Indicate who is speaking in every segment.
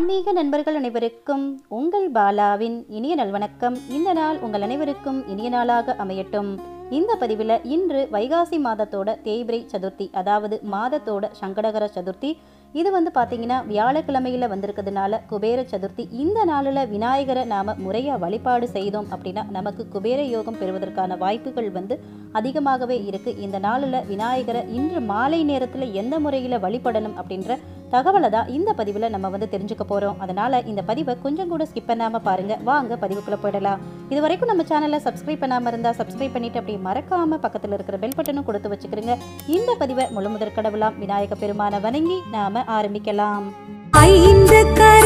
Speaker 1: ஆன்மீக நண்பர்கள் அனைவருக்கும் உங்கள் பாலாவின் இனிய நல்வணக்கம் இந்த நாள் உங்கள் அனைவருக்கும் இனிய நாளாக அமையட்டும் இந்த பதிவில் இன்று வைகாசி மாதத்தோட தேய்பிரை சதுர்த்தி அதாவது மாதத்தோட சங்கடகர சதுர்த்தி இது வந்து பார்த்தீங்கன்னா வியாழக்கிழமையில் வந்திருக்கிறதுனால குபேர சதுர்த்தி இந்த நாளில் விநாயகரை நாம் முறையாக வழிபாடு செய்தோம் அப்படின்னா நமக்கு குபேர யோகம் பெறுவதற்கான வாய்ப்புகள் வந்து அதிகமாகவே இருக்குது இந்த நாளில் விநாயகரை இன்று மாலை நேரத்தில் எந்த முறையில் வழிபடணும் அப்படின்ற தகவலை தான் இந்த பதிவில் நம்ம வந்து தெரிஞ்சுக்க போகிறோம் அதனால் இந்த பதிவை கொஞ்சம் கூட ஸ்கிப் பண்ணாமல் பாருங்கள் வாங்க பதிவுக்குள்ளே போயிடலாம் இது வரைக்கும் நம்ம சேனலை சப்ஸ்கிரைப் பண்ணாமல் இருந்தால் சப்ஸ்கிரைப் பண்ணிட்டு அப்படியே மறக்காமல் பக்கத்தில் இருக்கிற பெல் பட்டனும் கொடுத்து வச்சுக்கிறோங்க இந்த பதிவை முழு முதற் கடவுளாம் விநாயக பெருமானை வணங்கி நாம் ஆரம்பிக்கலாம்
Speaker 2: ஐந்து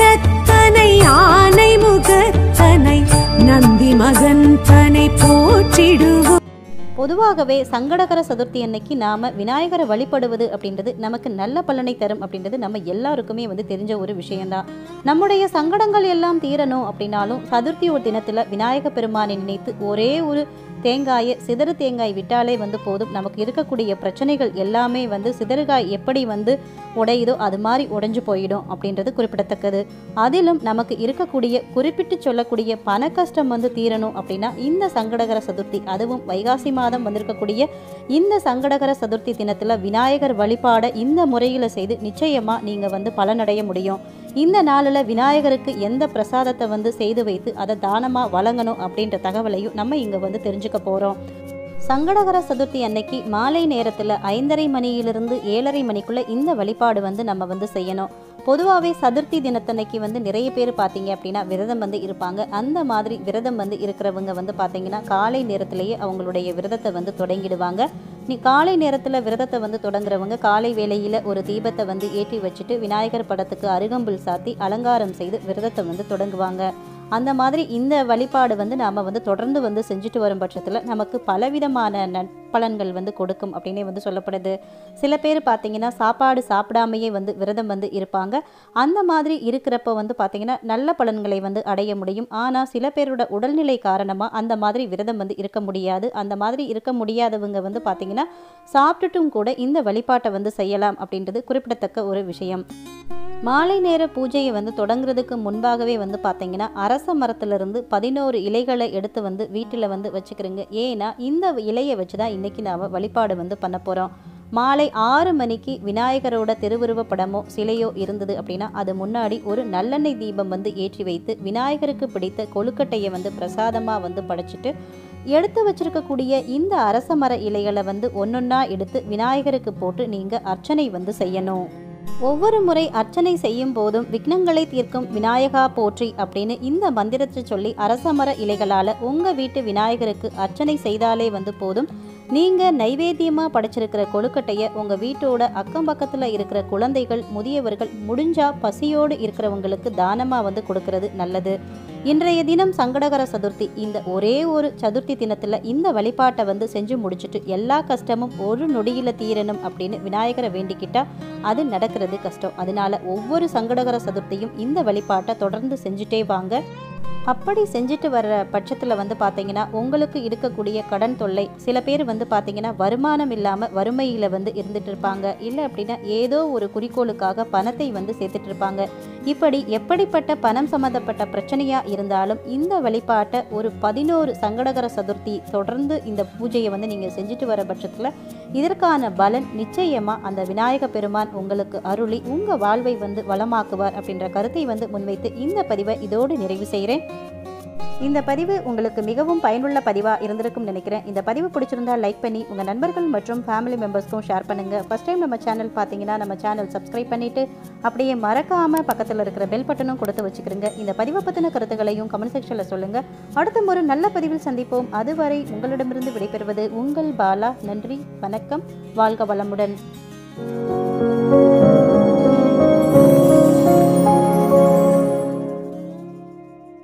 Speaker 2: கரத்தனை ஆனை முகத்தனை நந்தி மகந்தனை போற்றிடுவோம்
Speaker 1: பொதுவாகவே சங்கடகர சதுர்த்தி அன்னைக்கு நாம் விநாயகரை வழிபடுவது அப்படின்றது நமக்கு நல்ல பலனை தரும் அப்படின்றது நம்ம எல்லாருக்குமே வந்து தெரிஞ்ச ஒரு விஷயம்தான் நம்முடைய சங்கடங்கள் எல்லாம் தீரணும் அப்படின்னாலும் சதுர்த்தி ஒரு தினத்தில் விநாயக பெருமானை நினைத்து ஒரே ஒரு தேங்காயை சிதறு தேங்காய் விட்டாலே வந்து போதும் நமக்கு இருக்கக்கூடிய பிரச்சனைகள் எல்லாமே வந்து சிதறுகாய் எப்படி வந்து உடையுதோ அது மாதிரி உடைஞ்சு போயிடும் அப்படின்றது குறிப்பிடத்தக்கது அதிலும் நமக்கு இருக்கக்கூடிய குறிப்பிட்டு சொல்லக்கூடிய பண கஷ்டம் வந்து தீரணும் அப்படின்னா இந்த சங்கடகர சதுர்த்தி அதுவும் வைகாசி மாதம் வந்திருக்கக்கூடிய இந்த சங்கடகர சதுர்த்தி தினத்தில் விநாயகர் வழிபாடை இந்த முறையில் செய்து நிச்சயமாக நீங்கள் வந்து பலனடைய முடியும் இந்த நாளில் விநாயகருக்கு எந்த பிரசாதத்தை வந்து செய்து வைத்து அதை தானமாக வழங்கணும் அப்படின்ற தகவலையும் நம்ம இங்கே வந்து தெரிஞ்சுக்க போகிறோம் சங்கடகர சதுர்த்தி அன்னைக்கு மாலை நேரத்தில் ஐந்தரை மணியிலிருந்து ஏழரை மணிக்குள்ளே இந்த வழிபாடு வந்து நம்ம வந்து செய்யணும் பொதுவாகவே சதுர்த்தி தினத்தன்னைக்கு வந்து நிறைய பேர் பார்த்தீங்க அப்படின்னா விரதம் வந்து இருப்பாங்க அந்த மாதிரி விரதம் வந்து இருக்கிறவங்க வந்து பார்த்தீங்கன்னா காலை நேரத்திலேயே அவங்களுடைய விரதத்தை வந்து தொடங்கிடுவாங்க நீ காலை நேரத்தில் விரதத்தை வந்து தொடங்குறவங்க காலை வேளையில் ஒரு தீபத்தை வந்து ஏற்றி வச்சுட்டு விநாயகர் படத்துக்கு அருகம்புல் சாத்தி அலங்காரம் செய்து விரதத்தை வந்து தொடங்குவாங்க அந்த மாதிரி இந்த வழிபாடு வந்து நாம் வந்து தொடர்ந்து வந்து செஞ்சுட்டு வரும் பட்சத்தில் நமக்கு பலவிதமான நற்பலன்கள் வந்து கொடுக்கும் அப்படின்னே வந்து சொல்லப்படுது சில பேர் பார்த்தீங்கன்னா சாப்பாடு சாப்பிடாமையே வந்து விரதம் வந்து இருப்பாங்க அந்த மாதிரி இருக்கிறப்ப வந்து பார்த்தீங்கன்னா நல்ல பலன்களை வந்து அடைய முடியும் ஆனால் சில பேரோட உடல்நிலை காரணமாக அந்த மாதிரி விரதம் வந்து இருக்க முடியாது அந்த மாதிரி இருக்க முடியாதவங்க வந்து பார்த்தீங்கன்னா சாப்பிட்டுட்டும் கூட இந்த வழிபாட்டை வந்து செய்யலாம் அப்படின்றது குறிப்பிடத்தக்க ஒரு விஷயம் மாலை நேர பூஜையை வந்து தொடங்குறதுக்கு முன்பாகவே வந்து பார்த்தீங்கன்னா அரச மரத்துலேருந்து பதினோரு இலைகளை எடுத்து வந்து வீட்டில் வந்து வச்சுக்கிறோங்க ஏன்னா இந்த இலையை வச்சு தான் இன்றைக்கி நாம் வழிபாடு வந்து பண்ண போகிறோம் மாலை ஆறு மணிக்கு விநாயகரோட திருவுருவ படமோ சிலையோ இருந்தது அப்படின்னா அது முன்னாடி ஒரு நல்லெண்ணெய் தீபம் வந்து ஏற்றி வைத்து விநாயகருக்கு பிடித்த கொழுக்கட்டையை வந்து பிரசாதமாக வந்து படைச்சிட்டு எடுத்து வச்சிருக்கக்கூடிய இந்த அரச மர இலைகளை வந்து ஒன்றொன்னா எடுத்து விநாயகருக்கு போட்டு நீங்கள் அர்ச்சனை வந்து செய்யணும் ஒவ்வொரு முறை அர்ச்சனை செய்யும் போதும் விக்னங்களை தீர்க்கும் விநாயகா போற்றி அப்படின்னு இந்த மந்திரத்தை சொல்லி அரசமர இலைகளால் உங்கள் வீட்டு விநாயகருக்கு அர்ச்சனை செய்தாலே வந்து போதும் நீங்கள் நைவேத்தியமாக படைச்சிருக்கிற கொழுக்கட்டையை உங்கள் வீட்டோட அக்கம் பக்கத்தில் இருக்கிற குழந்தைகள் முதியவர்கள் முடிஞ்சா பசியோடு இருக்கிறவங்களுக்கு தானமாக வந்து கொடுக்கறது நல்லது இன்றைய தினம் சங்கடகர சதுர்த்தி இந்த ஒரே ஒரு சதுர்த்தி தினத்தில் இந்த வழிபாட்டை வந்து செஞ்சு முடிச்சுட்டு எல்லா கஷ்டமும் ஒரு நொடியில் தீரணும் அப்படின்னு விநாயகரை வேண்டிக்கிட்டா அது நடக்கிறது கஷ்டம் அதனால ஒவ்வொரு சங்கடகர சதுர்த்தியும் இந்த வழிபாட்டை தொடர்ந்து செஞ்சுட்டே வாங்க அப்படி செஞ்சுட்டு வர்ற பட்சத்தில் வந்து பார்த்தீங்கன்னா உங்களுக்கு இருக்கக்கூடிய கடன் தொல்லை சில பேர் வந்து பார்த்தீங்கன்னா வருமானம் இல்லாமல் வறுமையில் வந்து இருந்துட்டு இருப்பாங்க இல்லை அப்படின்னா ஏதோ ஒரு குறிக்கோளுக்காக பணத்தை வந்து சேர்த்துட்டு இருப்பாங்க இப்படி எப்படிப்பட்ட பணம் சம்மந்தப்பட்ட பிரச்சனையாக இருந்தாலும் இந்த வழிபாட்டை ஒரு பதினோரு சங்கடகர சதுர்த்தி தொடர்ந்து இந்த பூஜையை வந்து நீங்கள் செஞ்சுட்டு வர பட்சத்தில் இதற்கான பலன் நிச்சயமாக அந்த விநாயக பெருமான் உங்களுக்கு அருளி உங்கள் வாழ்வை வந்து வளமாக்குவார் அப்படின்ற கருத்தை வந்து முன்வைத்து இந்த பதிவை இதோடு நிறைவு செய்கிறேன் இந்த பதிவு உங்களுக்கு மிகவும் பயனுள்ள பதிவாக இருந்திருக்கும் நினைக்கிறேன் இந்த பதிவு பிடிச்சிருந்தா லைக் பண்ணி உங்கள் நண்பர்கள் மற்றும் ஃபேமிலி மெம்பர்ஸ்க்கும் ஷேர் பண்ணுங்கள் ஃபஸ்ட் டைம் நம்ம சேனல் பார்த்தீங்கன்னா நம்ம சேனல் சப்ஸ்கிரைப் பண்ணிவிட்டு அப்படியே மறக்காமல் பக்கத்தில் இருக்கிற பெல் பட்டனும் கொடுத்து வச்சுக்கிறோங்க இந்த பதிவை பற்றின கருத்துக்களையும் கமெண்ட் செக்ஷனில் சொல்லுங்கள் அடுத்த ஒரு நல்ல பதிவில் சந்திப்போம் அதுவரை உங்களிடமிருந்து விடைபெறுவது உங்கள் பாலா நன்றி வணக்கம் வாழ்க வளமுடன்